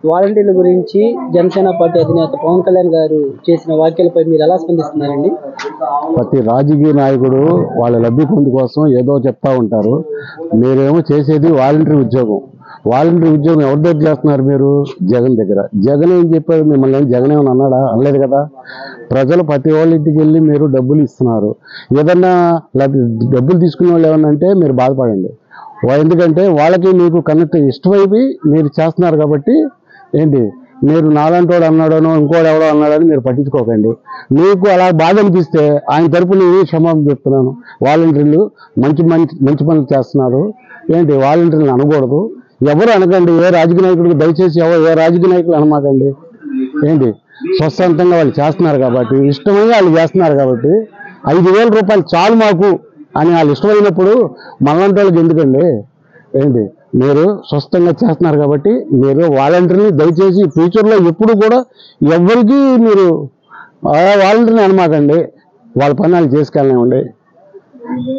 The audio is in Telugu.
వాలంటీర్ల గురించి జనసేన పార్టీ అధినేత పవన్ కళ్యాణ్ గారు చేసిన వ్యాఖ్యలపై మీరు ఎలా స్పందిస్తున్నారండి ప్రతి రాజకీయ నాయకుడు వాళ్ళ లబ్ధి పొందు కోసం ఏదో చెప్తా ఉంటారు మీరేమో చేసేది వాలంటరీ ఉద్యోగం వాలంటరీ ఉద్యోగం ఎవరి దగ్గర చేస్తున్నారు మీరు జగన్ దగ్గర జగన్ ఏం చెప్పారు మిమ్మల్ని ఏం జగన్ ఏమని అన్నాడా అనలేదు కదా ప్రజలు ప్రతి వాళ్ళ ఇంటికి వెళ్ళి మీరు డబ్బులు ఇస్తున్నారు ఏదన్నా లబ్- డబ్బులు తీసుకునే వాళ్ళు ఏమన్నా అంటే మీరు బాధపడండి వా- ఎందుకంటే వాళ్ళకి మీకు కనెక్ట్ ఇష్టమైపోయి మీరు చేస్తున్నారు కాబట్టి ఏంటి మీరు నాలాంటి వాడు అన్నాడనో ఇంకోటి ఎవడో అన్నాడని మీరు పట్టించుకోకండి మీకు అలా బాధ అనిపిస్తే ఆయన తరపున నేను క్షమాపణ చెప్తున్నాను వాలంటీర్లు మంచి మంచి మంచి పనులు చేస్తున్నారు ఏంటి వాలంటీర్లు అనకూడదు ఎవరు అనకండి ఏ రాజకీయ నాయకుడికి దయచేసి ఎవరు ఏ రాజకీయ నాయకులు అనమాకండి ఏంటి స్వస్థంతంగా వాళ్ళు చేస్తున్నారు కాబట్టి ఇష్టమైన వాళ్ళు చేస్తున్నారు కాబట్టి ఐదు వేల రూపాయలు చాలు మాకు అని వాళ్ళు ఇష్టమైనప్పుడు మనలాంటి వాళ్ళకి ఎందుకండి ఏంటి మీరు స్వస్థంగా చేస్తున్నారు కాబట్టి మీరు వాలంటీర్ని దయచేసి ఫ్యూచర్లో ఎప్పుడు కూడా ఎవరికి మీరు ఆ వాలంటీర్ని అనమాకండి వాళ్ళ పని వాళ్ళు చేసుకెళ్ళనివ్వండి